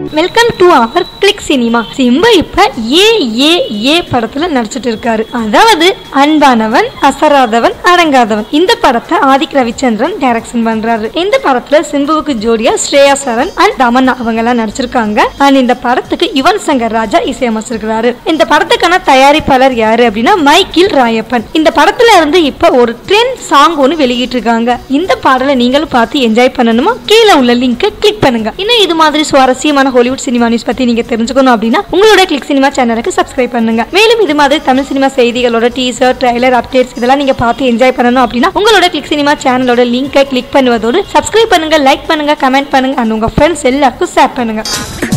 welcome to our click cinema Simbu இப்ப ஏ ஏ ஏ படத்துல நடிச்சிட்டு இருக்காரு அதாவது அன்பானவன் அசராதவன் அடங்காதவன் இந்த படத்தை ஆதிக் ரவிச்சந்திரன் டைரக்ஷன் பண்றாரு இந்த படத்துல சிம்புவுக்கு ஜோடியா ஸ்ரேயா சரண் அண்ட் தமன்னா அவங்க எல்லாம் நடிச்சிருக்காங்க அண்ட் இந்த படத்துக்கு யுவன் சங்கர் ராஜா இசையமைச்சிருக்கிறாரு இந்த படத்துக்கான தயாரிப்பாளர் யாரு அப்படின்னா மைக்கேல் ராயப்பன் இந்த படத்துல இருந்து இப்ப ஒரு ட்ரெண்ட் சாங் ஒன்னு வெளியிட்டு இருக்காங்க இந்த பாடலை நீங்களும் பார்த்து என்ஜாய் பண்ணணுமா கீழே உள்ள லிங்கை கிளிக் பண்ணுங்க இன்னும் இது மாதிரி சுவாரஸ்யமான ஹாலிவுட் சினிமா நியூஸ் பத்தி நீங்க தெரிஞ்சுக்கணும் அப்படின்னா உங்களோட கிளிக் சினிமா சேனலுக்கு சப்ஸ்கிரைப் பண்ணுங்க மேலும் இது மாதிரி தமிழ் சினிமா செய்திகளோட டீசர் ட்ரைலர் அப்டேட்ஸ் இதெல்லாம் நீங்க பார்த்து என்ஜாய் பண்ணணும் அப்படின்னா உங்களோட கிளிக் சினிமா சேனலோட லிங்கை கிளிக் பண்ணுவதோடு சப்ஸ்கிரைப் பண்ணுங்க லைக் பண்ணுங்க கமெண்ட் பண்ணுங்க அண்ட் உங்க ஃப்ரெண்ட்ஸ் எல்லாருக்கும் ஷேர் பண்ணுங்க